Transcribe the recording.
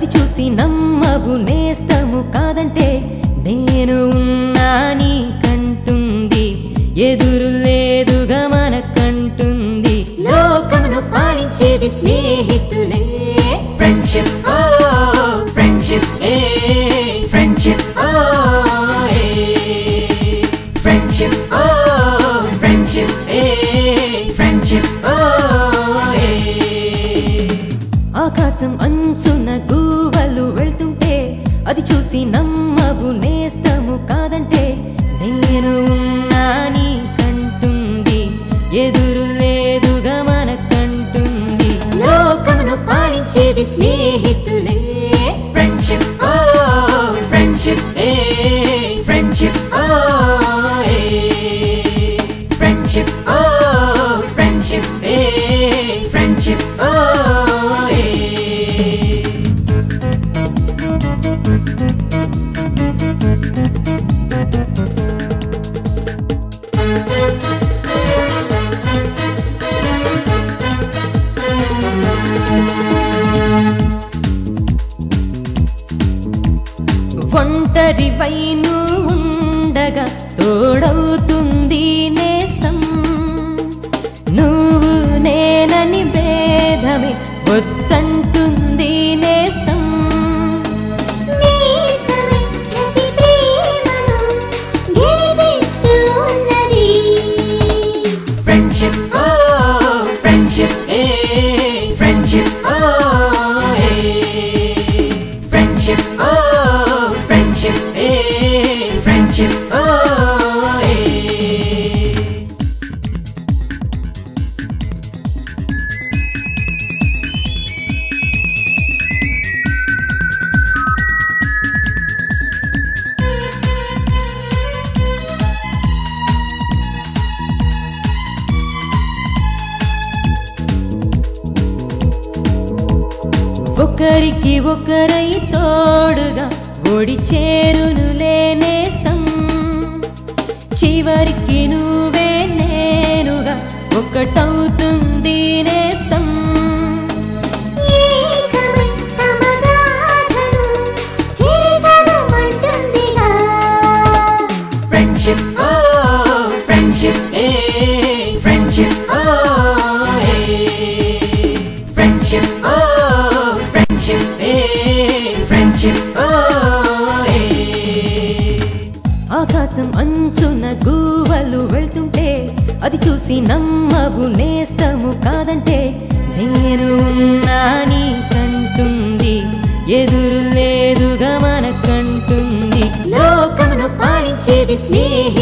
చూసి నమ్మవు నేస్తము కాదంటే నేను ఉన్నా నీకంటుంది ఎదురు లేదుగా మనకంటుంది లోకమును పాలించేది స్నేహితులే ఫ్రెండ్షిప్ ఓ ఫ్రెండ్షిప్ ఏ ఫ్రెండ్షిప్ ఓ ఫ్రెండ్షిప్ ఓ ఫ్రెండ్షిప్ ఏ ఫ్రెండ్షిప్ ఓ ఆకాశం అంచున గువ్వలు వెళ్తుంటే అది చూసి నమ్మవు నేస్తము కాదంటే నేను ఉన్నా నీకంటుంది ఎదురు లేదుగా మనకంటుంది లోకమును పాలించేది స్నేహితులే ఫ్రెండ్షిప్ ఓ ఫ్రెండ్షిప్ ఏ ఫ్రెండ్షిప్ ఓ ఫ్రెండ్షిప్ ఓ ఫ్రెండ్షిప్ ఏ ఫ్రెండ్షిప్ ఓ ఒంటరి వైను ఉండగా తోడవుతుంది నేస్తం నువ్వు నేనని భేదమే వద్దంటుంది నేస్తం నేసమే ప్రతి ప్రేమను గెలిపిస్తూ ఉన్నది ఫ్రెండ్షిప్ ఓ ఫ్రెండ్షిప్ ఏ ఫ్రెండ్షిప్ ఓ ఫ్రెండ్షిప్ ఓ ఫ్రెండ్షిప్ ఏ ఫ్రెండ్షిప్ ఓ ఒకరికి ఒకరై తోడుగా ఒడి చేరును లేనేస్తం చివరికి నువ్వే నేనుగా ఒకటవుతుంది నేస్తం ఏకమై తమ గాథను చెరిసగమంటుందిగా ఫ్రెండ్షిప్ ఓ ఫ్రెండ్షిప్ ఏ ఫ్రెండ్షిప్ ఓ ఫ్రెండ్షిప్ ఓ ఫ్రెండ్షిప్ ఏ ఫ్రెండ్షిప్ ఓ ఆకాశం అంచున గువ్వలు వెళ్తుంటే అది చూసి నమ్మవు నేస్తము కాదంటే నేను ఉన్నా నీకంటుంది ఎదురు లేదుగా మనకంటుంది లోకమును పాలించేది స్నేహి